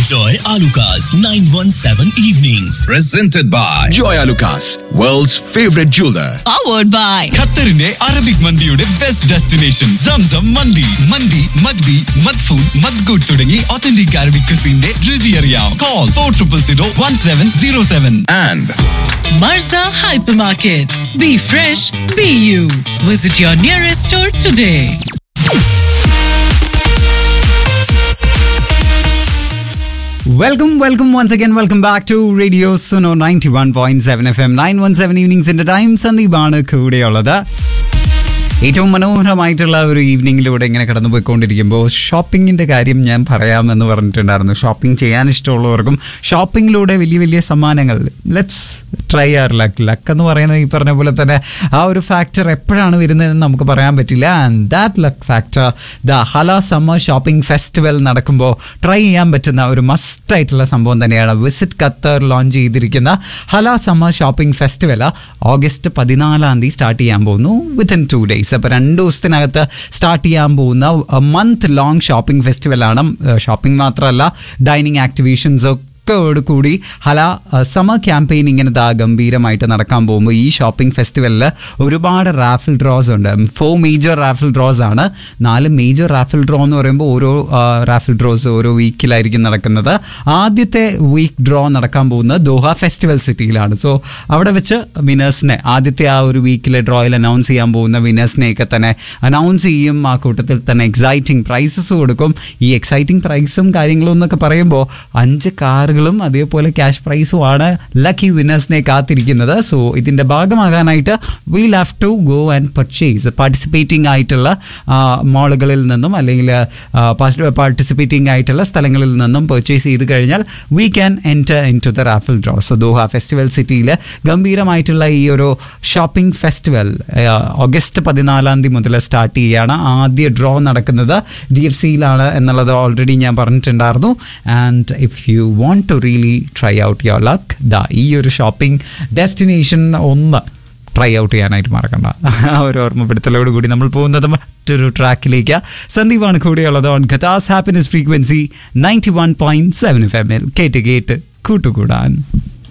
Enjoy Alucard's 917 evenings. presented by Joy Alucas, world's favorite jeweler. powered by ഖത്തറിന്റെ Arabic മന്തിയുടെ best destination Zamzam മന്തി മന്തി മദ്ബി മദ്ഫൂൺ മദ്ഗുഡ് തുടങ്ങി ഒത്തന്റിക് അറബിക് ക്രിസിന്റെ രുചി അറിയാം call four triple zero one seven zero seven And Marza Hypermarket. Be fresh, be you. Visit your nearest store today. Welcome welcome once again welcome back to radio Suno ninety one point seven F M nine one seven ഈവനിങ്സിന്റെ time സന്ദീപാണ് കൂടെയുള്ളത് ഏറ്റവും മനോഹരമായിട്ടുള്ള ഒരു ഈവനിങ്ങിലൂടെ ഇങ്ങനെ കടന്നു പോയിക്കൊണ്ടിരിക്കുമ്പോൾ ഷോപ്പിങ്ങിൻ്റെ കാര്യം ഞാൻ പറയാമെന്ന് പറഞ്ഞിട്ടുണ്ടായിരുന്നു ഷോപ്പിംഗ് ചെയ്യാൻ ഇഷ്ടമുള്ളവർക്കും ഷോപ്പിങ്ങിലൂടെ വലിയ വലിയ സമ്മാനങ്ങൾ let's try our luck luck എന്ന് പറയുന്നത് ഈ പറഞ്ഞ പോലെ തന്നെ ആ ഒരു ഫാക്ടർ എപ്പോഴാണ് വരുന്നതെന്ന് നമുക്ക് പറയാൻ പറ്റില്ല and that luck factor the Hala summer shopping festival നടക്കുമ്പോൾ ട്രൈ ചെയ്യാൻ പറ്റുന്ന ഒരു മസ്റ്റ് ആയിട്ടുള്ള സംഭവം തന്നെയാണ് വിസിറ്റ് ഖത്തർ ലോഞ്ച് ചെയ്തിരിക്കുന്ന Hala summer shopping festival August പതിനാലാം തീയതി സ്റ്റാർട്ട് ചെയ്യാൻ പോകുന്നു വിത്തിൻ ടു ഡേയ്സ് അപ്പോൾ രണ്ട് ദിവസത്തിനകത്ത് സ്റ്റാർട്ട് ചെയ്യാൻ പോകുന്ന മന്ത് ലോങ് ഷോപ്പിംഗ് ഫെസ്റ്റിവലാണ് ഷോപ്പിംഗ് മാത്രമല്ല ഡൈനിങ് ആക്ടിവേഷൻസ് ഒക്കെ കൂടി ഹല സമർ ക്യാമ്പയിൻ ഇങ്ങനെ ദാ ഗംഭീരമായിട്ട് നടക്കാൻ പോകുമ്പോൾ ഈ ഷോപ്പിംഗ് ഫെസ്റ്റിവലിൽ ഒരുപാട് റാഫിൽ ഡ്രോസ് ഉണ്ട് ഫോർ മേജർ റാഫിൽ ഡ്രോസ് ആണ് നാല് മേജർ റാഫിൽ ഡ്രോ എന്ന് പറയുമ്പോൾ ഓരോ റാഫിൽ ഡ്രോസ് ഓരോ വീക്കിലായിരിക്കും നടക്കുന്നത് ആദ്യത്തെ വീക്ക് ഡ്രോ നടക്കാൻ പോകുന്നത് ദോഹ ഫെസ്റ്റിവൽ സിറ്റിയിലാണ് സോ അവിടെ വെച്ച് വിനേഴ്സിനെ ആദ്യത്തെ ആ ഒരു വീക്കിലെ ഡ്രോയിൽ അനൗൺസ് ചെയ്യാൻ പോകുന്ന വിനേഴ്സിനെയൊക്കെ തന്നെ അനൗൺസ് ചെയ്യും ആ കൂട്ടത്തിൽ തന്നെ എക്സൈറ്റിംഗ് പ്രൈസസ് കൊടുക്കും ഈ എക്സൈറ്റിംഗ് പ്രൈസും കാര്യങ്ങളും എന്നൊക്കെ പറയുമ്പോൾ അഞ്ച് കാറുകളും അതേപോലെ ക്യാഷ് പ്രൈസുമാണ് ലക്കി വിന്നേഴ്സിനെ കാത്തിരിക്കുന്നത് സോ ഇതിൻ്റെ ഭാഗമാകാനായിട്ട് we'll have to go and purchase participating ആയിട്ടുള്ള മോളുകളിൽ നിന്നും അല്ലെങ്കിൽ പാർട്ടിസിപ്പേറ്റിംഗ് ആയിട്ടുള്ള സ്ഥലങ്ങളിൽ നിന്നും പർച്ചേസ് ചെയ്ത് കഴിഞ്ഞാൽ we can enter into the raffle draw so Doha festival സിറ്റിയിൽ ഗംഭീരമായിട്ടുള്ള ഈ ഒരു ഷോപ്പിംഗ് ഫെസ്റ്റിവൽ ഓഗസ്റ്റ് പതിനാലാം തീയതി മുതൽ സ്റ്റാർട്ട് ചെയ്യുകയാണ് ആദ്യ ഡ്രോ നടക്കുന്നത് ഡി എഫ് സിയിലാണ് എന്നുള്ളത് ഓൾറെഡി ഞാൻ പറഞ്ഞിട്ടുണ്ടായിരുന്നു and if you want to really try out your luck ദാ ഈ ഒരു ഷോപ്പിംഗ് ഡെസ്റ്റിനേഷൻ ഒന്ന് ട്രൈ ഔട്ട് ചെയ്യാനായിട്ട് മറക്കണ്ട ആ ഒരു ഓർമ്മപ്പെടുത്തലോട് കൂടി നമ്മൾ പോകുന്നത് മറ്റൊരു ട്രാക്കിലേക്ക് സന്ദീപാണ് കൂടെയുള്ളത് on Qatar's happiness frequency ninety one point seven F M എൽ കേട്ട് കേട്ട് കൂട്ടുകൂടാൻ